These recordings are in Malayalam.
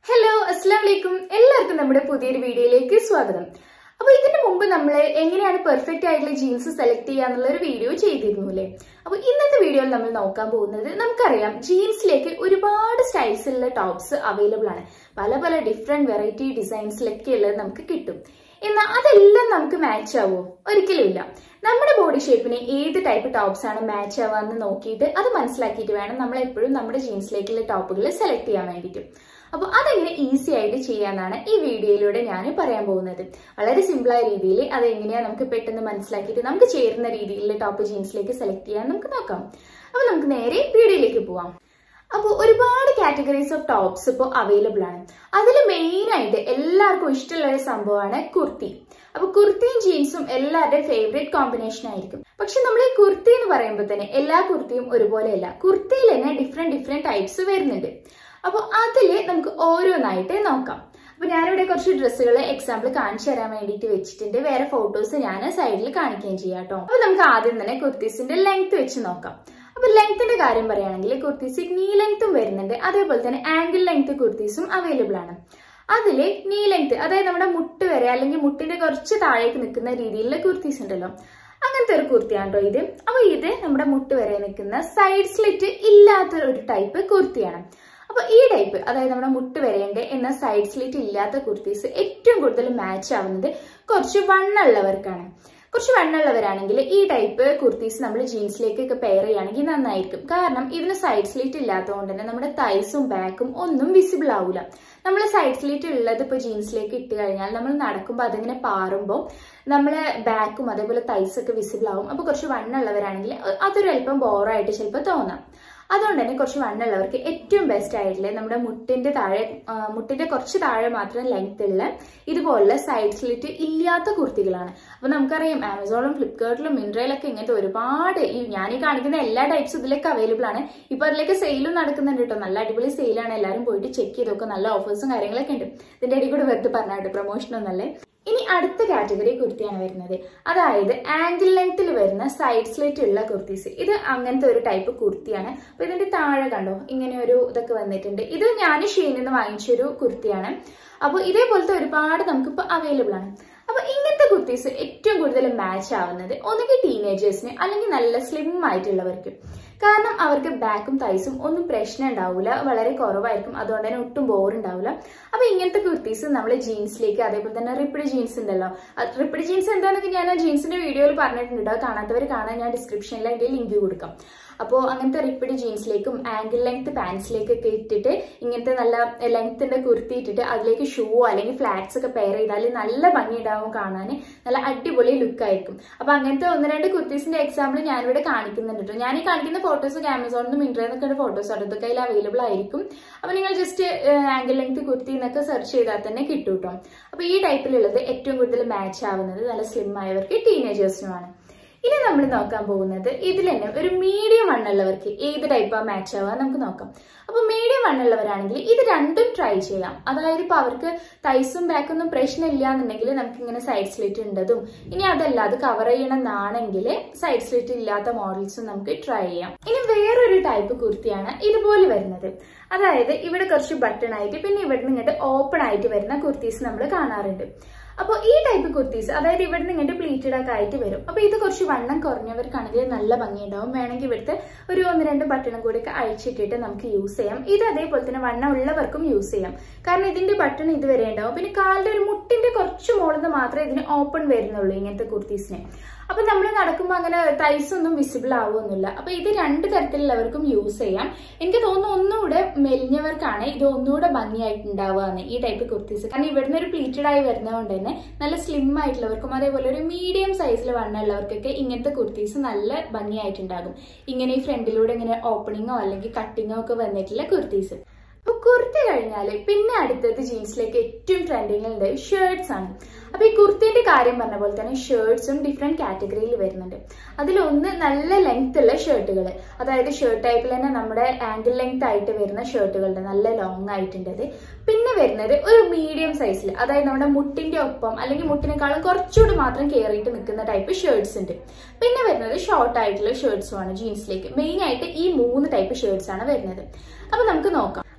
ഹലോ അസ്സാം വലൈക്കും എല്ലാവർക്കും നമ്മുടെ പുതിയൊരു വീഡിയോയിലേക്ക് സ്വാഗതം അപ്പൊ ഇതിനു മുമ്പ് നമ്മൾ എങ്ങനെയാണ് പെർഫെക്റ്റ് ആയിട്ടുള്ള ജീൻസ് സെലക്ട് ചെയ്യുക എന്നുള്ള ഒരു വീഡിയോ ചെയ്തിരുന്നു അല്ലേ അപ്പൊ ഇന്നത്തെ വീഡിയോയിൽ നമ്മൾ നോക്കാൻ പോകുന്നത് നമുക്കറിയാം ജീൻസിലേക്ക് ഒരുപാട് സ്റ്റൈൽസിലുള്ള ടോപ്സ് അവൈലബിൾ ആണ് പല പല ഡിഫറെന്റ് വെറൈറ്റി ഡിസൈൻസിലൊക്കെ ഉള്ളത് നമുക്ക് കിട്ടും എന്നാൽ അതെല്ലാം നമുക്ക് മാച്ച് ആവോ ഒരിക്കലും ഇല്ല നമ്മുടെ ബോഡി ഷേപ്പിന് ഏത് ടൈപ്പ് ടോപ്സ് ആണ് മാച്ച് ആവാന്ന് നോക്കിയിട്ട് അത് മനസ്സിലാക്കിയിട്ട് വേണം നമ്മൾ എപ്പോഴും നമ്മുടെ ജീൻസിലേക്കുള്ള ടോപ്പുകൾ സെലക്ട് ചെയ്യാൻ വേണ്ടിയിട്ട് അപ്പോൾ അതെങ്ങനെ ഈസി ആയിട്ട് ചെയ്യാന്നാണ് ഈ വീഡിയോയിലൂടെ ഞാൻ പറയാൻ പോകുന്നത് വളരെ സിമ്പിളായ രീതിയിൽ അത് എങ്ങനെയാണ് നമുക്ക് പെട്ടെന്ന് മനസ്സിലാക്കിയിട്ട് നമുക്ക് ചേരുന്ന രീതിയിലുള്ള ടോപ്പ് ജീൻസിലേക്ക് സെലക്ട് ചെയ്യാൻ നമുക്ക് നോക്കാം അപ്പോൾ നമുക്ക് നേരെ വീഡിയോയിലേക്ക് പോവാം അപ്പോൾ ഒരുപാട് കാറ്റഗറീസ് ഓഫ് ടോപ്സ് ഇപ്പോൾ അവൈലബിൾ ആണ് അതിൽ മെയിൻ ആയിട്ട് എല്ലാവർക്കും ഇഷ്ടമുള്ള ഒരു സംഭവമാണ് കുർത്തി അപ്പൊ കുർത്തിയും ജീൻസും എല്ലാവരുടെയും ഫേവറേറ്റ് കോമ്പിനേഷൻ ആയിരിക്കും പക്ഷെ നമ്മൾ ഈ കുർത്തി എന്ന് പറയുമ്പോൾ തന്നെ എല്ലാ കുർത്തിയും ഒരുപോലെയല്ല കുർത്തിയിൽ തന്നെ ഡിഫറെന്റ് ഡിഫറെന്റ് ടൈപ്സ് വരുന്നുണ്ട് അപ്പോൾ അതില് നമുക്ക് ഓരോന്നായിട്ട് നോക്കാം അപ്പൊ ഞാനിവിടെ കുറച്ച് ഡ്രസ്സുകൾ എക്സാമ്പിൾ കാണിച്ചു തരാൻ വേണ്ടിയിട്ട് വെച്ചിട്ടുണ്ട് വേറെ ഫോട്ടോസ് ഞാൻ സൈഡിൽ കാണിക്കുകയും ചെയ്യാം കേട്ടോ അപ്പൊ നമുക്ക് ആദ്യം തന്നെ കുർത്തീസിന്റെ ലെങ്ത് വെച്ച് നോക്കാം അപ്പൊ ലെങ്ത്തിന്റെ കാര്യം പറയുകയാണെങ്കിൽ കുർത്തീസ് നീ ലെങ്ത്തും വരുന്നുണ്ട് അതേപോലെ തന്നെ ആംഗിൾ ലെങ്ത് കുർത്തീസും അവൈലബിൾ ആണ് അതില് നീ ലെങ്ത് അതായത് നമ്മുടെ മുട്ട് വരെ അല്ലെങ്കിൽ മുട്ടിന്റെ കുറച്ച് താഴേക്ക് നിൽക്കുന്ന രീതിയിലുള്ള കുർത്തീസ് ഉണ്ടല്ലോ അങ്ങനത്തെ ഒരു കുർത്തിയാണ് കേട്ടോ ഇത് അപ്പൊ ഇത് നമ്മുടെ മുട്ട് വരെ നിൽക്കുന്ന സൈഡ് സ്ലിറ്റ് ഇല്ലാത്ത ഒരു ടൈപ്പ് കുർത്തിയാണ് അപ്പൊ ഈ ടൈപ്പ് അതായത് നമ്മുടെ മുട്ട് വരേണ്ട എന്ന സൈഡ് സ്ലിറ്റ് ഇല്ലാത്ത കുർത്തീസ് ഏറ്റവും കൂടുതൽ മാച്ച് ആവുന്നത് കുറച്ച് വണ്ണുള്ളവർക്കാണ് കുറച്ച് വണ്ണുള്ളവരാണെങ്കിൽ ഈ ടൈപ്പ് കുർത്തീസ് നമ്മൾ ജീൻസിലേക്കൊക്കെ പെയർ ചെയ്യുകയാണെങ്കിൽ നന്നായിരിക്കും കാരണം ഇതിന് സൈഡ് സ്ലിറ്റ് ഇല്ലാത്തതുകൊണ്ട് തന്നെ നമ്മുടെ തൈസും ബാക്കും ഒന്നും വിസിബിൾ ആവില്ല നമ്മൾ സൈഡ് സ്ലിറ്റ് ഉള്ളത് ഇപ്പോൾ ജീൻസിലേക്ക് ഇട്ട് കഴിഞ്ഞാൽ നമ്മൾ നടക്കുമ്പോൾ അതിങ്ങനെ പാറുമ്പോൾ നമ്മളെ ബാക്കും അതേപോലെ തൈസൊക്കെ വിസിബിൾ ആവും അപ്പോൾ കുറച്ച് വണ്ണുള്ളവരാണെങ്കിൽ അതൊരു അല്പം ബോറായിട്ട് ചിലപ്പോൾ തോന്നാം അതുകൊണ്ട് തന്നെ കുറച്ച് വണ്ണുള്ളവർക്ക് ഏറ്റവും ബെസ്റ്റ് ആയിട്ടുള്ള നമ്മുടെ മുട്ടിന്റെ താഴെ മുട്ടിന്റെ കുറച്ച് താഴെ മാത്രം ലെങ്ത് ഉള്ള ഇതുപോലുള്ള സൈഡ് സ്ലിറ്റ് ഇല്ലാത്ത കുർത്തികളാണ് അപ്പൊ നമുക്കറിയാം ആമസോണും ഫ്ലിപ്കാർട്ടിലും മിൻട്രയിലൊക്കെ ഇങ്ങനത്തെ ഒരുപാട് ഈ ഞാൻ ഈ കാണിക്കുന്ന എല്ലാ ടൈപ്സും ഇതിലൊക്കെ അവൈലബിൾ ആണ് ഇപ്പൊ അതിലേക്ക് സെയിലും നടക്കുന്നുണ്ട് കേട്ടോ നല്ല അടിപൊളി സെയിലാണ് എല്ലാവരും പോയിട്ട് ചെക്ക് ചെയ്തൊക്കെ നല്ല ഓഫേഴ്സും കാര്യങ്ങളൊക്കെ ഉണ്ട് ഇതിന്റെ ഇടയിൽ കൂടെ വെറുതെ പറഞ്ഞായിട്ട് പ്രൊമോഷൻ ഒന്നല്ലേ ഇനി അടുത്ത കാറ്റഗറി കുർത്തിയാണ് വരുന്നത് അതായത് ആംഗിൾ ലെങ്ത്തിൽ വരുന്ന സൈഡ് സ്ലിറ്റ് ഉള്ള കുർത്തീസ് ഇത് അങ്ങനത്തെ ഒരു ടൈപ്പ് കുർത്തിയാണ് അപ്പൊ ഇതിന്റെ താഴെ കണ്ടോ ഇങ്ങനെ ഒരു ഇതൊക്കെ വന്നിട്ടുണ്ട് ഇത് ഞാൻ ഷീനിൽ നിന്ന് വാങ്ങിച്ചൊരു കുർത്തിയാണ് അപ്പോൾ ഇതേപോലത്തെ ഒരുപാട് നമുക്കിപ്പോൾ അവൈലബിൾ ആണ് അപ്പൊ ഇങ്ങനത്തെ കുർത്തീസ് ഏറ്റവും കൂടുതൽ മാച്ച് ആവുന്നത് ഒന്നുകിൽ ടീനേജേഴ്സിന് അല്ലെങ്കിൽ നല്ല സ്ലിം ആയിട്ടുള്ളവർക്ക് കാരണം അവർക്ക് ബാക്കും തൈസും ഒന്നും പ്രശ്നം ഉണ്ടാവില്ല വളരെ കുറവായിരിക്കും അതുകൊണ്ട് തന്നെ ഒട്ടും ബോർ ഉണ്ടാവില്ല അപ്പൊ ഇങ്ങനത്തെ കുർത്തീസ് നമ്മൾ ജീൻസിലേക്ക് അതേപോലെ തന്നെ റിപ്പിഡ് ജീൻസ് ഉണ്ടല്ലോ റിപ്പിഡ് ജീൻസ് എന്താണെന്നൊക്കെ ഞാൻ ആ ജീൻസിന്റെ വീഡിയോയിൽ പറഞ്ഞിട്ടുണ്ട് അത് കാണാത്തവർ കാണാൻ ഞാൻ ഡിസ്ക്രിപ്ഷനിൽ അതിന്റെ ലിങ്ക് കൊടുക്കാം അപ്പോൾ അങ്ങനത്തെ റിപ്പിഡ് ജീൻസിലേക്കും ആംഗിൾ ലെങ്ത് പാൻസിലേക്കൊക്കെ ഇട്ടിട്ട് ഇങ്ങനത്തെ നല്ല ലെങ്ത്തിന്റെ കുർത്തി ഇട്ടിട്ട് അതിലേക്ക് ഷൂ അല്ലെങ്കിൽ ഫ്ലാറ്റ്സ് ഒക്കെ പെയർ ചെയ്താൽ നല്ല ഭംഗി ഉണ്ടാവും കാണാൻ നല്ല അടിപൊളി ലുക്ക് ആയിരിക്കും അപ്പൊ അങ്ങനത്തെ ഒന്ന് രണ്ട് കുർത്തീസിന്റെ എക്സാമ്പിൾ ഞാനിവിടെ കാണിക്കുന്നുണ്ട് കേട്ടോ ഞാൻ ഈ കാണിക്കുന്ന ഫോട്ടോസ് ഒക്കെ ആമസോണിലും മിൻട്രയിൽ ഫോട്ടോസ് ആണ് ഇതൊക്കെ അതിൽ അവൈലബിൾ ആയിരിക്കും അപ്പൊ നിങ്ങൾ ജസ്റ്റ് ആംഗിൾ ലെങ്ത് കുർത്തി എന്നൊക്കെ സെർച്ച് ചെയ്താൽ തന്നെ കിട്ടും കേട്ടോ അപ്പൊ ഈ ടൈപ്പിലുള്ളത് ഏറ്റവും കൂടുതൽ മാച്ച് ആവുന്നത് നല്ല സ്ലിം ആയവർക്ക് ടീനേജേഴ്സിനുമാണ് ഇനി നമ്മൾ നോക്കാൻ പോകുന്നത് ഇതിൽ തന്നെ ഒരു മീഡിയം വണ്ണുള്ളവർക്ക് ഏത് ടൈപ്പാണ് മാച്ച് ആവുക നമുക്ക് നോക്കാം അപ്പൊ മീഡിയം വണ്ണുള്ളവരാണെങ്കിൽ ഇത് രണ്ടും ട്രൈ ചെയ്യാം അതായത് ഇപ്പൊ അവർക്ക് തൈസും ബാക്കൊന്നും പ്രശ്നമില്ല എന്നുണ്ടെങ്കിൽ നമുക്ക് ഇങ്ങനെ സൈഡ് സ്ലിറ്റ് ഉണ്ടതും ഇനി അതല്ല അത് കവർ ചെയ്യണമെന്നാണെങ്കിൽ സൈഡ് സ്ലിറ്റ് ഇല്ലാത്ത മോഡൽസും നമുക്ക് ട്രൈ ചെയ്യാം ഇനി വേറൊരു ടൈപ്പ് കുർത്തിയാണ് ഇതുപോലെ വരുന്നത് അതായത് ഇവിടെ കുറച്ച് ബട്ടൺ ആയിട്ട് പിന്നെ ഇവിടെ നിന്ന് ഇങ്ങോട്ട് ഓപ്പൺ ആയിട്ട് വരുന്ന കുർത്തീസ് നമ്മൾ കാണാറുണ്ട് അപ്പോൾ ഈ ടൈപ്പ് കുർത്തീസ് അതായത് ഇവിടുന്ന് ഇങ്ങോട്ട് പ്ലീറ്റഡ് ഒക്കെ ആയിട്ട് വരും അപ്പോൾ ഇത് കുറച്ച് വണ്ണം കുറഞ്ഞവർക്കാണെങ്കിൽ നല്ല ഭംഗിയുണ്ടാവും വേണമെങ്കിൽ ഇവിടുത്തെ ഒരു ഒന്ന് രണ്ട് ബട്ടണും കൂടി ഒക്കെ അഴിച്ചിട്ടിട്ട് നമുക്ക് യൂസ് ചെയ്യാം ഇത് അതേപോലെ തന്നെ വണ്ണം ഉള്ളവർക്കും യൂസ് ചെയ്യാം കാരണം ഇതിന്റെ ബട്ടൺ ഇതുവരെ ഉണ്ടാവും പിന്നെ കാലിന്റെ ഒരു മുട്ടിന്റെ കുറച്ച് മുകളിൽ നിന്ന് മാത്രമേ ഇതിന് ഓപ്പൺ വരുന്നുള്ളൂ ഇങ്ങനത്തെ കുർത്തീസിന് അപ്പൊ നമ്മൾ നടക്കുമ്പോൾ അങ്ങനെ തൈസ് ഒന്നും വിസിബിൾ ആവുമൊന്നുമില്ല അപ്പൊ ഇത് രണ്ട് തരത്തിലുള്ളവർക്കും യൂസ് ചെയ്യാം എനിക്ക് തോന്നുന്നു ഒന്നുകൂടെ മെലിഞ്ഞവർക്കാണ് ഇത് ഒന്നുകൂടെ ഭംഗിയായിട്ടുണ്ടാവുകയെന്ന് ഈ ടൈപ്പ് കുർത്തീസ് കാരണം ഇവിടുന്ന് ഒരു പ്ലീറ്റഡ് ആയി വരുന്നതുകൊണ്ട് തന്നെ നല്ല സ്ലിം ആയിട്ടുള്ളവർക്കും അതേപോലെ ഒരു മീഡിയം സൈസിൽ വണ്ണുള്ളവർക്കൊക്കെ ഇങ്ങനത്തെ കുർത്തീസ് നല്ല ഭംഗിയായിട്ടുണ്ടാകും ഇങ്ങനെ ഈ ഫ്രണ്ടിലൂടെ ഇങ്ങനെ ഓപ്പണിങ്ങോ അല്ലെങ്കിൽ കട്ടിങ്ങോ ഒക്കെ വന്നിട്ടുള്ള കുർത്തീസ് അപ്പൊ കുർത്തി കഴിഞ്ഞാല് പിന്നെ അടുത്തത് ജീൻസിലേക്ക് ഏറ്റവും ട്രെൻഡിങ്ങിലുണ്ട് ഷർട്ട്സ് ആണ് അപ്പൊ ഈ കുർത്തിന്റെ കാര്യം പറഞ്ഞ പോലെ തന്നെ ഷർട്ട്സും ഡിഫറെന്റ് കാറ്റഗറിയിൽ വരുന്നുണ്ട് അതിലൊന്ന് നല്ല ലെങ്ത് ഉള്ള ഷർട്ടുകൾ അതായത് ഷർട്ട് ടൈപ്പിൽ തന്നെ നമ്മുടെ ആംഗിൾ ലെങ്ത് ആയിട്ട് വരുന്ന ഷർട്ടുകളുടെ നല്ല ലോങ് ആയിട്ടുണ്ട് പിന്നെ വരുന്നത് ഒരു മീഡിയം സൈസിൽ അതായത് നമ്മുടെ മുട്ടിന്റെ ഒപ്പം അല്ലെങ്കിൽ മുട്ടിനേക്കാളും കുറച്ചുകൂടി മാത്രം കയറിയിട്ട് നിൽക്കുന്ന ടൈപ്പ് ഷർട്ട്സ് ഉണ്ട് പിന്നെ വരുന്നത് ഷോർട്ട് ആയിട്ടുള്ള ഷർട്ട്സും ആണ് ജീൻസിലേക്ക് മെയിൻ ആയിട്ട് ഈ മൂന്ന് ടൈപ്പ് ഷർട്ട്സ് ആണ് വരുന്നത് അപ്പൊ നമുക്ക് നോക്കാം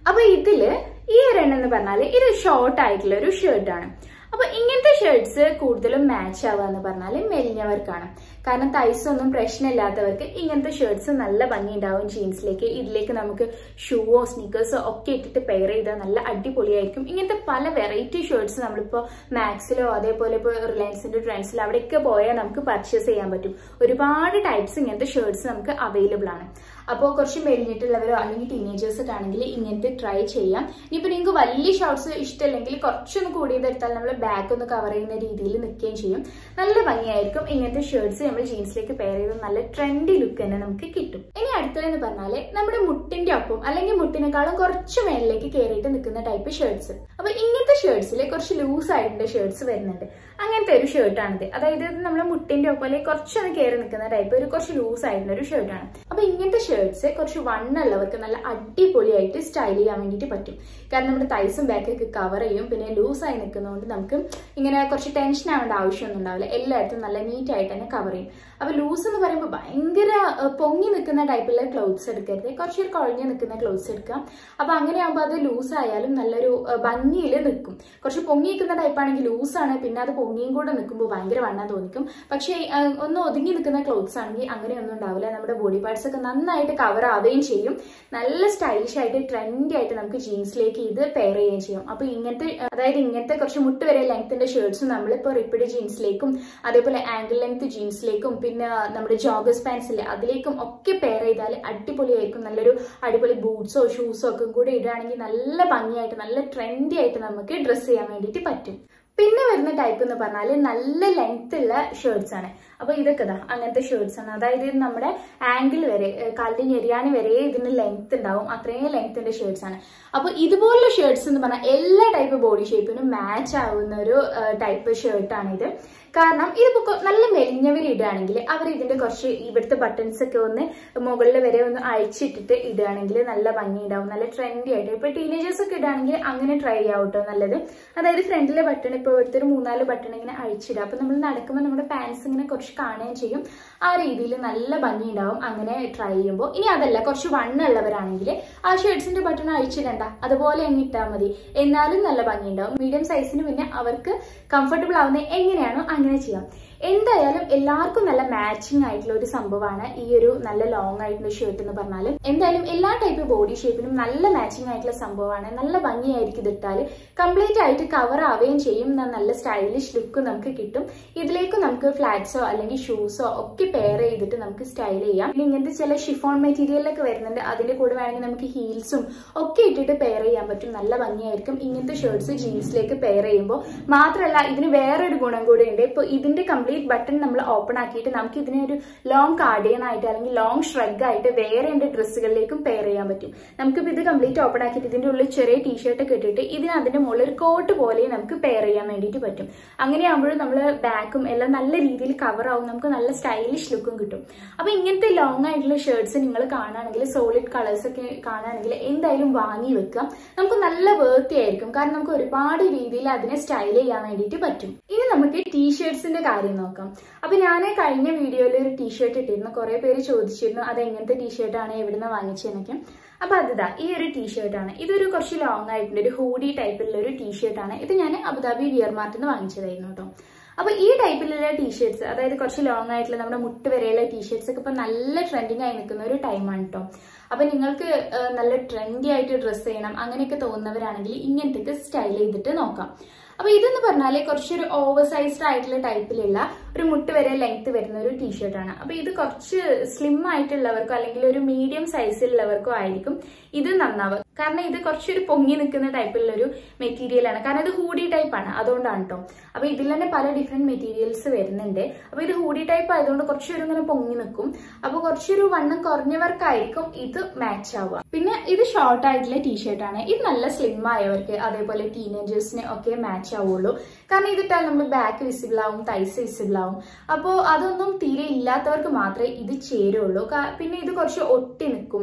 അപ്പൊ ഇതില് ഈ ഒരെണ്ണം എന്ന് പറഞ്ഞാല് ഇത് ഷോർട്ട് ആയിട്ടുള്ള ഒരു ഷർട്ടാണ് അപ്പൊ ഇങ്ങനത്തെ ഷർട്ട്സ് കൂടുതലും മാച്ച് ആവുക എന്ന് പറഞ്ഞാൽ മെലിഞ്ഞവർക്കാണ് കാരണം തൈസ് ഒന്നും പ്രശ്നമില്ലാത്തവർക്ക് ഇങ്ങനത്തെ ഷർട്ട്സ് നല്ല ഭംഗി ഉണ്ടാവും ജീൻസിലേക്ക് ഇതിലേക്ക് നമുക്ക് ഷൂവോ സ്നീക്കേഴ്സോ ഒക്കെ ഇട്ടിട്ട് പെയർ ചെയ്താൽ നല്ല അടിപൊളിയായിരിക്കും ഇങ്ങനത്തെ പല വെറൈറ്റി ഷർട്ട്സ് നമ്മളിപ്പോ മാക്സിലോ അതേപോലെ ഇപ്പോൾ റിലയൻസിന്റെ ട്രെൻഡ്സിലോ അവിടെയൊക്കെ പോയാൽ നമുക്ക് പർച്ചേസ് ചെയ്യാൻ പറ്റും ഒരുപാട് ടൈപ്സ് ഇങ്ങനത്തെ ഷർട്ട്സ് നമുക്ക് അവൈലബിൾ ആണ് അപ്പോൾ കുറച്ച് മെലിഞ്ഞിട്ടുള്ളവരോ അല്ലെങ്കിൽ ടീനേജേഴ്സ് ഒക്കെ ആണെങ്കിൽ ഇങ്ങനത്തെ ട്രൈ ചെയ്യാം ഇനിയിപ്പോൾ നിങ്ങൾക്ക് വലിയ ഷോർട്സ് ഇഷ്ടമല്ലെങ്കിൽ കുറച്ചൊന്ന് കൂടിയതെടുത്താൽ നമ്മൾ ബാക്ക് ഒന്ന് കവർ ചെയ്യുന്ന രീതിയിൽ നിൽക്കുകയും ചെയ്യും നല്ല ഭംഗിയായിരിക്കും ഇങ്ങനത്തെ ഷർട്ട്സ് നമ്മൾ ജീൻസിലേക്ക് പെയർ ചെയ്ത് നല്ല ട്രെൻഡി ലുക്ക് തന്നെ നമുക്ക് കിട്ടും ഇനി അടുത്തതെന്ന് പറഞ്ഞാല് നമ്മുടെ മുട്ടിന്റെ ഒപ്പം അല്ലെങ്കിൽ മുട്ടിനേക്കാളും കുറച്ച് മേളിലേക്ക് കയറിയിട്ട് നിൽക്കുന്ന ടൈപ്പ് ഷർട്ട്സ് അപ്പൊ ഇങ്ങനത്തെ ഷർട്ട്സിൽ കുറച്ച് ലൂസ് ആയിട്ടുള്ള ഷർട്ട്സ് വരുന്നുണ്ട് അങ്ങനത്തെ ഒരു ഷർട്ടാണിത് അതായത് ഇത് നമ്മുടെ മുട്ടിന്റെ ഒപ്പം അല്ലെങ്കിൽ കുറച്ചൊന്ന് കയറി നിൽക്കുന്ന ടൈപ്പ് ഒരു കുറച്ച് ലൂസ് ആയിട്ടുള്ള ഒരു ഷർട്ടാണ് അപ്പൊ ഇങ്ങനത്തെ ഷർട്ട്സ് കുറച്ച് വണ്ണുള്ളവർക്ക് നല്ല അടിപൊളിയായിട്ട് സ്റ്റൈൽ ചെയ്യാൻ വേണ്ടിയിട്ട് പറ്റും കാരണം നമ്മുടെ തൈസും ബാക്കൊക്കെ കവർ ചെയ്യും പിന്നെ ലൂസ് ആയി നിൽക്കുന്നതുകൊണ്ട് നമുക്ക് ഇങ്ങനെ കുറച്ച് ടെൻഷൻ ആവേണ്ട ആവശ്യമൊന്നും ഉണ്ടാവില്ല എല്ലായിടത്തും നല്ല നീറ്റ് ആയിട്ട് തന്നെ കവർ ചെയ്യും അപ്പൊ ലൂസ് എന്ന് പറയുമ്പോൾ ഭയങ്കര അഹ്, പൊങ്ങി നിൽക്കുന്ന ടൈപ്പിലുള്ള ക്ലോത്ത്സ് എടുക്കരുത് കുറച്ചൊരു കുഴഞ്ഞ് നിൽക്കുന്ന ക്ലോത്ത്സ് എടുക്കുക അപ്പൊ അങ്ങനെ ആകുമ്പോൾ അത് ലൂസ് ആയാലും നല്ലൊരു ഭംഗിയിൽ നിൽക്കും കുറച്ച് പൊങ്ങി നിൽക്കുന്ന ടൈപ്പാണെങ്കിൽ ലൂസാണ് പിന്നെ അത് പൊങ്ങിയും കൂടെ നിൽക്കുമ്പോൾ ഭയങ്കര വണ്ണം തോന്നിക്കും പക്ഷേ അഹ്, ഒന്ന് ഒതുങ്ങി നിൽക്കുന്ന ക്ലോത്ത്സ് ആണെങ്കിൽ അങ്ങനെയൊന്നും ഉണ്ടാവില്ല നമ്മുടെ ബോഡി പാർട്സ് ഒക്കെ നന്നായിട്ട് കവർ ആവുകയും ചെയ്യും നല്ല സ്റ്റൈലിഷ് ആയിട്ട് ട്രെൻഡി ആയിട്ട് നമുക്ക് ജീൻസിലേക്ക് ഇത് പെയർ ചെയ്യുകയും ചെയ്യും അപ്പൊ ഇങ്ങനത്തെ അതായത് ഇങ്ങനത്തെ കുറച്ച് മുട്ട് വരെ ലെങ്ത്തിന്റെ ഷർട്ട്സ് നമ്മളിപ്പോൾ റിപ്പിഡ് ജീൻസിലേക്കും അതേപോലെ ആംഗിൾ ലെങ്ത് ജീൻസിലേക്കും പിന്നെ നമ്മുടെ ജോഗേഴ്സ് പാൻസില്ലേ അതിലേക്കും ഒക്കെ പെയർ ചെയ്താൽ അടിപൊളിയായിരിക്കും നല്ലൊരു അടിപൊളി ബൂട്ട്സോ ഷൂസോ ഒക്കെ കൂടി ഇടുകയാണെങ്കിൽ നല്ല ഭംഗിയായിട്ട് നല്ല ട്രെൻഡി ആയിട്ട് നമുക്ക് ഡ്രസ്സ് ചെയ്യാൻ വേണ്ടിയിട്ട് പറ്റും പിന്നെ വരുന്ന ടൈപ്പ് എന്ന് പറഞ്ഞാൽ നല്ല ലെങ്ത് ഉള്ള ഷർട്ട്സ് ആണ് അപ്പൊ ഇതൊക്കെ ദാ അങ്ങനത്തെ ഷർട്ട്സ് ആണ് അതായത് ഇത് നമ്മുടെ ആംഗിൾ വരെ ഏഹ് കാലിന്റെ ഞെരിയാണി വരെ ഇതിന് ലെങ്ത് ഉണ്ടാവും അത്രയും ലെങ്ത്തിന്റെ ഷർട്ട്സ് ആണ് അപ്പൊ ഇതുപോലുള്ള ഷർട്ട്സ് എന്ന് പറഞ്ഞാൽ എല്ലാ ടൈപ്പ് ബോഡി ഷേപ്പിനും മാച്ച് ആവുന്ന ഒരു ടൈപ്പ് ഷർട്ടാണ് ഇത് കാരണം ഇതിപ്പോ കൊ- നല്ല മെലിഞ്ഞവർ ഇടുകയാണെങ്കിൽ അവർ ഇതിന്റെ കുറച്ച് ഇവിടുത്തെ ബട്ടൺസ് ഒക്കെ ഒന്ന് മുകളിൽ വരെ ഒന്ന് അഴിച്ചിട്ടിട്ട് ഇടുകയാണെങ്കിൽ നല്ല ഭംഗി ഉണ്ടാവും നല്ല ട്രെൻഡി ആയിട്ട് ഇപ്പൊ ടീനേജേഴ്സ് ഒക്കെ ഇടുകയാണെങ്കിൽ അങ്ങനെ ട്രൈ ചെയ്യാം കേട്ടോ നല്ലത് അതായത് ഫ്രണ്ടിലെ ബട്ടൺ ഇപ്പോൾ ഇവിടുത്തെ ഒരു മൂന്നാല് ബട്ടൺ ഇങ്ങനെ അഴിച്ചിടുക അപ്പൊ നമ്മൾ നടക്കുമ്പോൾ നമ്മുടെ പാൻസ് ഇങ്ങനെ കുറച്ച് കാണുകയും ചെയ്യും ആ രീതിയിൽ നല്ല ഭംഗി ഉണ്ടാവും അങ്ങനെ ട്രൈ ചെയ്യുമ്പോൾ ഇനി അതല്ല കുറച്ച് വണ്ണുള്ളവരാണെങ്കിൽ ആ ഷർട്ട്സിന്റെ ബട്ടൺ അഴിച്ചിടണ്ട അതുപോലെ അങ്ങ് ഇട്ടാൽ മതി എന്നാലും നല്ല ഭംഗി ഉണ്ടാവും മീഡിയം സൈസിന് പിന്നെ അവർക്ക് കംഫർട്ടബിൾ ആവുന്നത് എങ്ങനെയാണോ അങ്ങനെ ചെയ്യാം എന്തായാലും എല്ലാവർക്കും നല്ല മാച്ചിങ് ആയിട്ടുള്ള ഒരു സംഭവമാണ് ഈ ഒരു നല്ല ലോങ് ആയിട്ടുള്ള ഷർട്ട് എന്ന് പറഞ്ഞാൽ എന്തായാലും എല്ലാ ടൈപ്പ് ബോഡി ഷേപ്പിനും നല്ല മാച്ചിങ് ആയിട്ടുള്ള സംഭവമാണ് നല്ല ഭംഗിയായിരിക്കും ഇതിട്ടാൽ കംപ്ലീറ്റ് ആയിട്ട് കവർ ആവുകയും ചെയ്യും ന- നല്ല സ്റ്റൈലിഷ് ലുക്ക് നമുക്ക് കിട്ടും ഇതിലേക്ക് നമുക്ക് ഫ്ലാറ്റ്സോ അല്ലെങ്കിൽ ഷൂസോ ഒക്കെ പെയർ ചെയ്തിട്ട് നമുക്ക് സ്റ്റൈൽ ചെയ്യാം പിന്നെ ഇങ്ങനത്തെ ചില ഷിഫോൺ മെറ്റീരിയലൊക്കെ വരുന്നുണ്ട് അതിന്റെ കൂടെ വേണമെങ്കിൽ നമുക്ക് ഹീൽസും ഒക്കെ ഇട്ടിട്ട് പെയർ ചെയ്യാൻ പറ്റും നല്ല ഭംഗിയായിരിക്കും ഇങ്ങനത്തെ ഷർട്ട്സ് ജീൻസിലേക്ക് പെയർ ചെയ്യുമ്പോൾ മാത്രമല്ല ഇതിന് വേറൊരു ഗുണം കൂടെ ഉണ്ട് ഇപ്പോൾ ഇതിന്റെ കംപ്ലീറ്റ് ബട്ടൺ നമ്മൾ ഓപ്പൺ ആക്കിയിട്ട് നമുക്ക് ഇതിനെ ഒരു ലോങ് കാർഡിയൻ ആയിട്ട് അല്ലെങ്കിൽ ലോങ് ഷ്രഗ് ആയിട്ട് വേറെ എന്റെ ഡ്രസ്സുകളിലേക്കും പെയർ ചെയ്യാൻ പറ്റും നമുക്കിപ്പോൾ ഇത് കംപ്ലീറ്റ് ഓപ്പൺ ആക്കിയിട്ട് ഇതിന്റെ ഉള്ളിൽ ചെറിയ ടീഷർട്ട് ഒക്കെ ഇട്ടിട്ട് ഇതിന് അതിന്റെ മുകളിൽ ഒരു കോട്ട് പോലെ നമുക്ക് പെയർ ചെയ്യാൻ വേണ്ടിയിട്ട് പറ്റും അങ്ങനെയാകുമ്പോഴും നമ്മൾ ബാക്കും എല്ലാം നല്ല രീതിയിൽ കവർ ആവും നമുക്ക് നല്ല സ്റ്റൈലിഷ് ലുക്കും കിട്ടും അപ്പൊ ഇങ്ങനത്തെ ലോങ് ആയിട്ടുള്ള ഷർട്ട്സ് നിങ്ങൾ കാണുകയാണെങ്കിൽ സോളിഡ് കളേഴ്സ് ഒക്കെ കാണുകയാണെങ്കിൽ എന്തായാലും വാങ്ങി വെക്കാം നമുക്ക് നല്ല വേർത്തി ആയിരിക്കും കാരണം നമുക്ക് ഒരുപാട് രീതിയിൽ അതിനെ സ്റ്റൈൽ ചെയ്യാൻ വേണ്ടിയിട്ട് പറ്റും ഇനി നമുക്ക് ടീഷർട്സിന്റെ കാര്യം നോക്കാം അപ്പൊ ഞാൻ കഴിഞ്ഞ വീഡിയോയിൽ ഒരു ടീഷർട്ട് ഇട്ടിരുന്നു കുറെ പേര് ചോദിച്ചിരുന്നു അത് എങ്ങനത്തെ ടീഷർട്ടാണ് എവിടുന്ന് വാങ്ങിച്ചതെന്നൊക്കെ അപ്പൊ അതിതാ ഈ ഒരു ടീഷർട്ടാണ് ഇതൊരു കുറച്ച് ലോങ് ആയിട്ടുണ്ട് ഒരു ഹൂഡി ടൈപ്പിലുള്ള ഒരു ടീഷർട്ടാണ് ഇത് ഞാൻ അബുദാബി വിയർ മാർട്ടിൽ നിന്ന് വാങ്ങിച്ചതായിരുന്നു കേട്ടോ അപ്പൊ ഈ ടൈപ്പിലുള്ള ടീഷർട്സ് അതായത് കുറച്ച് ലോങ് ആയിട്ടുള്ള നമ്മുടെ മുട്ട് വരെയുള്ള ടീഷർട്സ് ഒക്കെ ഇപ്പൊ നല്ല ട്രെൻഡിങ് ആയി നിൽക്കുന്ന ഒരു ടൈമാണ് കേട്ടോ അപ്പൊ നിങ്ങൾക്ക് ആ, നല്ല ട്രെൻഡി ആയിട്ട് ഡ്രസ്സ് ചെയ്യണം അങ്ങനെയൊക്കെ തോന്നുന്നവരാണെങ്കിൽ ഇങ്ങനത്തെ സ്റ്റൈൽ ചെയ്തിട്ട് നോക്കാം അപ്പൊ ഇതെന്ന് പറഞ്ഞാല് കുറച്ചൊരു ഓവർ സൈസ്ഡ് ആയിട്ടുള്ള ടൈപ്പിലുള്ള ഒരു മുട്ട് വരെ ലെങ്ത് വരുന്ന ഒരു ടീഷർട്ടാണ് അപ്പൊ ഇത് കുറച്ച് സ്ലിം ആയിട്ടുള്ളവർക്കോ അല്ലെങ്കിൽ ഒരു മീഡിയം സൈസിലുള്ളവർക്കോ ആയിരിക്കും ഇത് നന്നാവുക കാരണം ഇത് കുറച്ചൊരു പൊങ്ങി നിൽക്കുന്ന ടൈപ്പിലുള്ള ഒരു മെറ്റീരിയൽ ആണ് കാരണം ഇത് ഹൂഡി ടൈപ്പ് ആണ് അതുകൊണ്ടാണ് കേട്ടോ അപ്പൊ ഇതിൽ തന്നെ പല ഡിഫറെന്റ് മെറ്റീരിയൽസ് വരുന്നുണ്ട് അപ്പൊ ഇത് ഹൂഡി ടൈപ്പ് ആയതുകൊണ്ട് കുറച്ചൊരു ഇങ്ങനെ പൊങ്ങി നിൽക്കും അപ്പൊ കുറച്ചൊരു വണ്ണം കുറഞ്ഞവർക്കായിരിക്കും ഇത് മാച്ച് ആവുക പിന്നെ ഇത് ഷോർട്ട് ആയിട്ടുള്ള ടീഷർട്ടാണ് ഇത് നല്ല സ്ലിം ആയവർക്ക് അതേപോലെ ടീനേജേഴ്സിന് ഒക്കെ മാച്ച് ആവുള്ളൂ കാരണം ഇതിട്ടാൽ നമ്മൾ ബാക്ക് വിസിബിൾ ആവും തൈസ് വിസിബിൾ ആവും അപ്പോൾ അതൊന്നും തീരെ ഇല്ലാത്തവർക്ക് മാത്രമേ ഇത് ചേരുള്ളൂ കാ- പിന്നെ ഇത് കുറച്ച് ഒട്ടി നിൽക്കും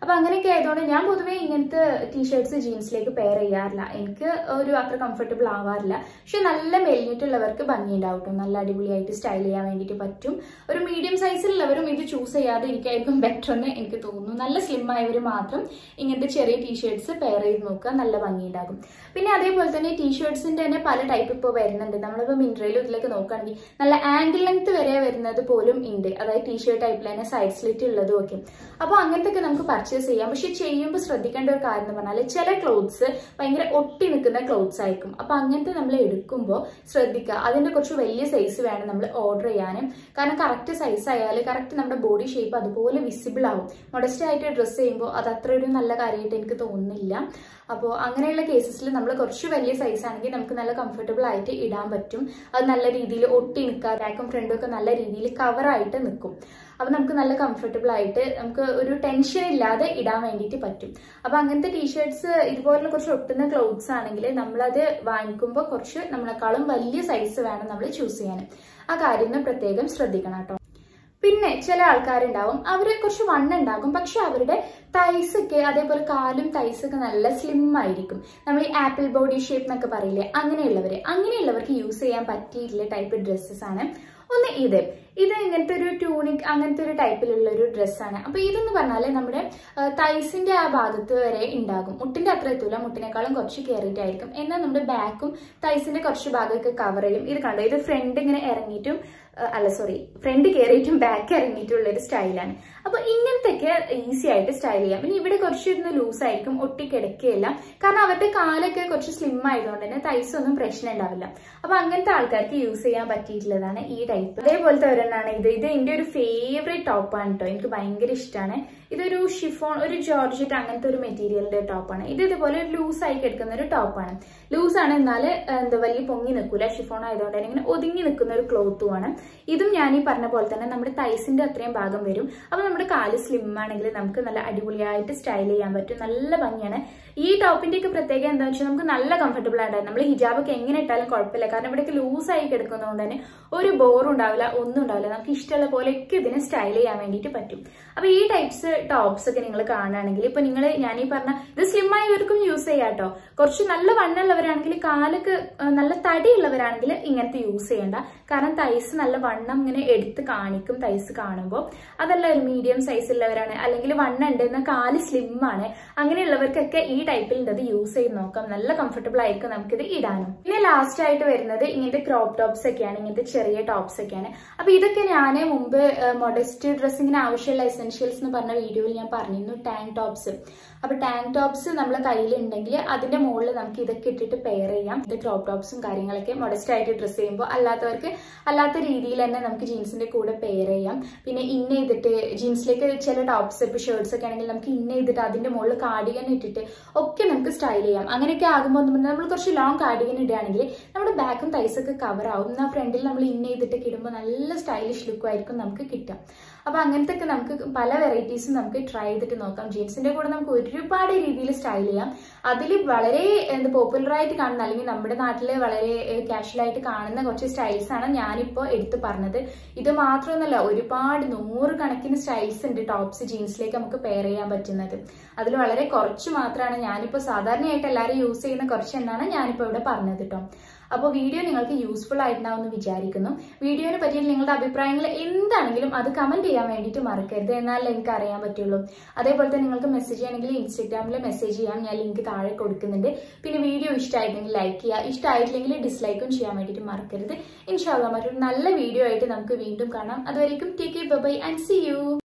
അപ്പൊ അങ്ങനെയൊക്കെ ആയതുകൊണ്ട് ഞാൻ പൊതുവേ ഇങ്ങനത്തെ ടീഷർട്സ് ജീൻസിലേക്ക് പെയർ ചെയ്യാറില്ല എനിക്ക് ഒരു അത്ര കംഫർട്ടബിൾ ആവാറില്ല പക്ഷെ നല്ല മെലിഞ്ഞിട്ടുള്ളവർക്ക് ഭംഗിയുണ്ടാവും കേട്ടോ നല്ല അടിപൊളിയായിട്ട് സ്റ്റൈൽ ചെയ്യാൻ വേണ്ടിയിട്ട് പറ്റും ഒരു മീഡിയം സൈസിലുള്ളവരും ഇത് ചൂസ് ചെയ്യാതെ ഇരിക്കായിരിക്കും ബെറ്റർ എന്ന് എനിക്ക് തോന്നുന്നു നല്ല സ്ലിം ആയവർ മാത്രം ഇങ്ങനത്തെ ചെറിയ ടീഷർട്സ് പെയർ ചെയ്ത് നോക്കുക നല്ല ഭംഗിയുണ്ടാകും പിന്നെ അതേപോലെ തന്നെ ടീഷർട്സിന്റെ തന്നെ പല ടൈപ്പ് ഇപ്പോൾ വരുന്നുണ്ട് നമ്മളിപ്പോൾ മിൻട്രയിലും ഇതിലേക്ക് നോക്കുകയാണെങ്കിൽ നല്ല ആംഗിൾ ലെങ്ത് വരെ വരുന്നത് പോലും ഉണ്ട് അതായത് ടീഷർട്ട് ടൈപ്പിൽ തന്നെ സൈഡ് സ്ലിറ്റ് ഉള്ളതും ഒക്കെ അപ്പോൾ അങ്ങനത്തെ ഒക്കെ നമുക്ക് പർച്ചേസ് ചെയ്യാം പക്ഷെ ചെയ്യുമ്പോൾ ശ്രദ്ധിക്കേണ്ട ഒരു കാര്യം എന്ന് പറഞ്ഞാൽ ചില ക്ലോത്ത്സ് ഭയങ്കര ഒട്ടി നിൽക്കുന്ന ക്ലോത്ത്സ് ആയിരിക്കും അപ്പോൾ അങ്ങനത്തെ നമ്മൾ എടുക്കുമ്പോൾ ശ്രദ്ധിക്കുക അതിന്റെ കുറച്ച് വലിയ സൈസ് വേണം നമ്മൾ ഓർഡർ ചെയ്യാനും കാരണം കറക്റ്റ് സൈസ് ആയാൽ കറക്റ്റ് നമ്മുടെ ബോഡി ഷേപ്പ് അതുപോലെ വിസിബിൾ ആവും മൊഡസ്റ്റ് ആയിട്ട് ഡ്രസ്സ് ചെയ്യുമ്പോൾ അത് അത്ര ഒരു നല്ല കാര്യമായിട്ട് എനിക്ക് തോന്നുന്നില്ല അപ്പോൾ അങ്ങനെയുള്ള കേസസിൽ നമ്മൾ കുറച്ച് വലിയ സൈസ് ആണെങ്കിൽ നമുക്ക് നല്ല കംഫർട്ടബിൾ ആയിട്ട് ഇടാൻ പറ്റും അത് നല്ല രീതിയിൽ ഒട്ടി നിൽക്കുക ബാക്കും ഫ്രണ്ടും ഒക്കെ നല്ല രീതിയിൽ കവറായിട്ട് നിൽക്കും അപ്പോൾ നമുക്ക് നല്ല കംഫർട്ടബിൾ ആയിട്ട് നമുക്ക് ഒരു ടെൻഷൻ ഇല്ലാതെ ഇടാൻ വേണ്ടിയിട്ട് പറ്റും അപ്പോൾ അങ്ങനത്തെ ടീഷർട്സ് ഇതുപോലുള്ള കുറച്ച് ഒട്ടുന്ന ക്ലോത്ത്സ് ആണെങ്കിൽ നമ്മളത് വാങ്ങിക്കുമ്പോൾ കുറച്ച് നമ്മളെക്കാളും വലിയ സൈസ് വേണം നമ്മൾ ചൂസ് ചെയ്യാൻ ആ കാര്യം ഒന്ന് പ്രത്യേകം ശ്രദ്ധിക്കണം കേട്ടോ പിന്നെ ചില ആൾക്കാരുണ്ടാവും അവര് കുറച്ച് വണ്ണം ഉണ്ടാകും പക്ഷെ അവരുടെ തൈസ് ഒക്കെ അതേപോലെ കാലും തൈസ് ഒക്കെ നല്ല സ്ലിം ആയിരിക്കും നമ്മൾ ഈ ആപ്പിൾ ബോഡി ഷേപ്പ് എന്നൊക്കെ പറയില്ലേ അങ്ങനെയുള്ളവര് അങ്ങനെയുള്ളവർക്ക് യൂസ് ചെയ്യാൻ പറ്റിയിട്ടുള്ള ടൈപ്പ് ഡ്രസ്സസ് ആണ് ഒന്ന് ഇത് ഇത് ഇങ്ങനത്തെ ഒരു ട്യൂണിക് അങ്ങനത്തെ ഒരു ടൈപ്പിലുള്ള ഒരു ഡ്രസ്സാണ് അപ്പൊ ഇതെന്ന് പറഞ്ഞാല് നമ്മുടെ തൈസിന്റെ ആ ഭാഗത്ത് വരെ ഉണ്ടാകും മുട്ടിന്റെ അത്ര എത്തൂല മുട്ടിനേക്കാളും കുറച്ച് കയറിയിട്ടായിരിക്കും എന്നാൽ നമ്മുടെ ബാക്കും തൈസിന്റെ കുറച്ച് ഭാഗമൊക്കെ കവർ ചെയ്യും ഇത് കണ്ടോ ഇത് ഫ്രണ്ട് ഇങ്ങനെ ഇറങ്ങിയിട്ടും അല്ല സോറി ഫ്രണ്ട് കയറിയിട്ടും ബാക്ക് ഇറങ്ങിയിട്ടുള്ള ഒരു സ്റ്റൈലാണ് അപ്പൊ ഇങ്ങനത്തെയൊക്കെ ഈസി ആയിട്ട് സ്റ്റൈൽ ചെയ്യാം പിന്നെ ഇവിടെ കുറച്ച് ഇരുന്ന് ലൂസ് ആയിരിക്കും ഒട്ടിക്കിടക്കുകയില്ല കാരണം അവരുടെ കാലൊക്കെ കുറച്ച് സ്ലിം ആയതുകൊണ്ട് തന്നെ തൈസ് ഒന്നും പ്രശ്നം ഉണ്ടാവില്ല അപ്പൊ അങ്ങനത്തെ ആൾക്കാർക്ക് യൂസ് ചെയ്യാൻ പറ്റിയിട്ടുള്ളതാണ് ഈ ടൈപ്പ് അതേപോലത്തെ ഒരെണ്ണാണ് ഇത് ഇത് എന്റെ ഒരു ഫേവറേറ്റ് ടോപ്പാണ് കേട്ടോ എനിക്ക് ഭയങ്കര ഇഷ്ടമാണ് ഇതൊരു ഷിഫോൺ ഒരു ജോർജറ്റ് അങ്ങനത്തെ ഒരു മെറ്റീരിയലിന്റെ ടോപ്പാണ് ഇത് ഇതുപോലെ ലൂസ് ആയി കിടക്കുന്ന ഒരു ടോപ്പാണ് ലൂസ് ആണ് എന്നാൽ എന്താ വലിയ പൊങ്ങി നിൽക്കൂല ഷിഫോൺ ആയതുകൊണ്ട് തന്നെ ഇങ്ങനെ ഒതുങ്ങി നിൽക്കുന്ന ഒരു ക്ലോത്തുമാണ് ഇതും ഞാൻ ഈ പറഞ്ഞ പോലെ തന്നെ നമ്മുടെ തൈസിന്റെ അത്രയും ഭാഗം വരും അപ്പൊ നമ്മുടെ കാല് സ്ലിം ആണെങ്കിൽ നമുക്ക് നല്ല അടിപൊളിയായിട്ട് സ്റ്റൈൽ ചെയ്യാൻ പറ്റും നല്ല ഭംഗിയാണ് ഈ ടോപ്പിന്റെ ഒക്കെ പ്രത്യേകത എന്താണെന്ന് വെച്ചാൽ നമുക്ക് നല്ല കംഫർട്ടബിൾ ആയിട്ടാണ് നമ്മൾ ഹിജാബൊക്കെ എങ്ങനെ ഇട്ടാലും കുഴപ്പമില്ല കാരണം ഇവിടെയൊക്കെ ലൂസായി കിടക്കുന്നതുകൊണ്ട് തന്നെ ഒരു ബോറും ഉണ്ടാവില്ല ഒന്നും ഉണ്ടാവില്ല നമുക്ക് ഇഷ്ടമുള്ള പോലെയൊക്കെ ഇതിനെ സ്റ്റൈൽ ചെയ്യാൻ വേണ്ടിയിട്ട് പറ്റും അപ്പൊ ഈ ടൈപ്സ് ടോപ്സ് ഒക്കെ നിങ്ങൾ കാണുകയാണെങ്കിൽ ഇപ്പൊ നിങ്ങൾ ഞാൻ ഈ പറഞ്ഞ ഇത് സ്ലിം ആയവർക്കും യൂസ് ചെയ്യാം കേട്ടോ കുറച്ച് നല്ല വണ്ണുള്ളവരാണെങ്കിൽ കാലൊക്കെ നല്ല തടിയുള്ളവരാണെങ്കിൽ ഇങ്ങനത്തെ യൂസ് ചെയ്യണ്ട കാരണം തൈസ് നല്ല വണ്ണം ഇങ്ങനെ എടുത്ത് കാണിക്കും തൈസ് കാണുമ്പോൾ അതല്ല ഒരു മീഡിയം സൈസ് ഉള്ളവരാണ് അല്ലെങ്കിൽ വണ്ണം ഉണ്ട് എന്നാൽ കാല് സ്ലിം ആണ് അങ്ങനെയുള്ളവർക്കൊക്കെ ഈ ടൈപ്പിൽ ഇത് യൂസ് ചെയ്ത് നോക്കാം നല്ല കംഫർട്ടബിൾ ആയിരിക്കും നമുക്കിത് ഇടാനും പിന്നെ ലാസ്റ്റ് ആയിട്ട് വരുന്നത് ഇങ്ങനത്തെ ക്രോപ്പ് ടോപ്സ് ഒക്കെയാണ് ഇങ്ങനത്തെ ചെറിയ ടോപ്സ് ഒക്കെയാണ് അപ്പൊ ഇതൊക്കെ ഞാൻ മുമ്പ് മൊഡസ്റ്റ് ഡ്രസ്സിങ്ങിന് ആവശ്യമുള്ള എസെൻഷ്യൽസ് എന്ന് പറഞ്ഞ വീഡിയോയിൽ ഞാൻ പറഞ്ഞിരുന്നു ടാങ്ക് ടോപ്സ് അപ്പൊ ടാങ്ക് ടോപ്സ് നമ്മളെ കയ്യിലുണ്ടെങ്കിൽ അതിന്റെ മുകളിൽ നമുക്ക് ഇതൊക്കെ ഇട്ടിട്ട് പെയർ ചെയ്യാം ഇത് ക്രോപ്പ് ടോപ്സും കാര്യങ്ങളൊക്കെ മൊഡസ്റ്റ് ആയിട്ട് ഡ്രസ്സ് ചെയ്യുമ്പോൾ അല്ലാത്തവർക്ക് അല്ലാത്ത രീതിയിൽ തന്നെ നമുക്ക് ജീൻസിന്റെ കൂടെ പെയർ ചെയ്യാം പിന്നെ ഇന്ന ചെയ്തിട്ട് ജീൻസിലേക്ക് ചില ടോപ്സ് ഇപ്പൊ ഷർട്ട്സ് ഒക്കെ ആണെങ്കിൽ നമുക്ക് ഇന്ന ചെയ്തിട്ട് അതിന്റെ മുകളിൽ കാർഡിഗൻ ഇട്ടിട്ട് ഒക്കെ നമുക്ക് സ്റ്റൈൽ ചെയ്യാം അങ്ങനെയൊക്കെ ആകുമ്പോൾ നമ്മൾ കുറച്ച് ലോങ് കാർഡിഗൻ ഇടുകയാണെങ്കിൽ നമ്മുടെ ബാക്കും തൈസൊക്കെ കവർ ആവും എന്നാൽ ഫ്രണ്ടിൽ നമ്മൾ ഇന്ന ചെയ്തിട്ടൊക്കെ ഇടുമ്പോൾ നല്ല സ്റ്റൈലിഷ് ലുക്കും ആയിരിക്കും നമുക്ക് കിട്ടുക അപ്പൊ അങ്ങനത്തെ ഒക്കെ നമുക്ക് പല വെറൈറ്റീസും നമുക്ക് ട്രൈ ചെയ്തിട്ട് നോക്കാം ജീൻസിന്റെ കൂടെ നമുക്ക് ഒരുപാട് രീതിയിൽ സ്റ്റൈൽ ചെയ്യാം അതിൽ വളരെ എന്താ പോപ്പുലർ ആയിട്ട് കാണുന്ന അല്ലെങ്കിൽ നമ്മുടെ നാട്ടിൽ വളരെ കാഷ്വൽ ആയിട്ട് കാണുന്ന കുറച്ച് സ്റ്റൈൽസ് ആണ് ഞാനിപ്പോൾ എടുത്തു പറഞ്ഞത് ഇത് മാത്രമൊന്നുമല്ല ഒരുപാട് നൂറ് കണക്കിന് സ്റ്റൈൽസ് ഉണ്ട് ടോപ്സ് ജീൻസിലേക്ക് നമുക്ക് പെയർ ചെയ്യാൻ പറ്റുന്നത് അതിൽ വളരെ കുറച്ച് മാത്രമാണ് ഞാനിപ്പോൾ സാധാരണയായിട്ട് എല്ലാവരും യൂസ് ചെയ്യുന്ന കുറച്ച് എന്നാണ് ഞാനിപ്പോൾ ഇവിടെ പറഞ്ഞത് കേട്ടോ അപ്പോൾ വീഡിയോ നിങ്ങൾക്ക് യൂസ്ഫുൾ ആയിട്ടുണ്ടാവും എന്ന് വിചാരിക്കുന്നു വീഡിയോനെ പറ്റിയ നിങ്ങളുടെ അഭിപ്രായങ്ങൾ എന്താണെങ്കിലും അത് കമന്റ് ചെയ്യാൻ വേണ്ടിയിട്ട് മറക്കരുത് എന്നാലേ എനിക്ക് അറിയാൻ പറ്റുള്ളൂ അതേപോലെ തന്നെ നിങ്ങൾക്ക് മെസ്സേജ് ചെയ്യണമെങ്കിൽ ഇൻസ്റ്റാഗ്രാമിൽ മെസ്സേജ് ചെയ്യാം ഞാൻ ലിങ്ക് താഴെ കൊടുക്കുന്നുണ്ട് പിന്നെ വീഡിയോ ഇഷ്ടമായിട്ടുണ്ടെങ്കിൽ ലൈക്ക് ചെയ്യുക ഇഷ്ടമായിട്ടില്ലെങ്കിൽ ഡിസ്ലൈക്കും ചെയ്യാൻ വേണ്ടിയിട്ട് മറക്കരുത് ഇൻഷാല്ല മറ്റൊരു നല്ല വീഡിയോ ആയിട്ട് നമുക്ക് വീണ്ടും കാണാം അതുവരേക്കും take bye and see U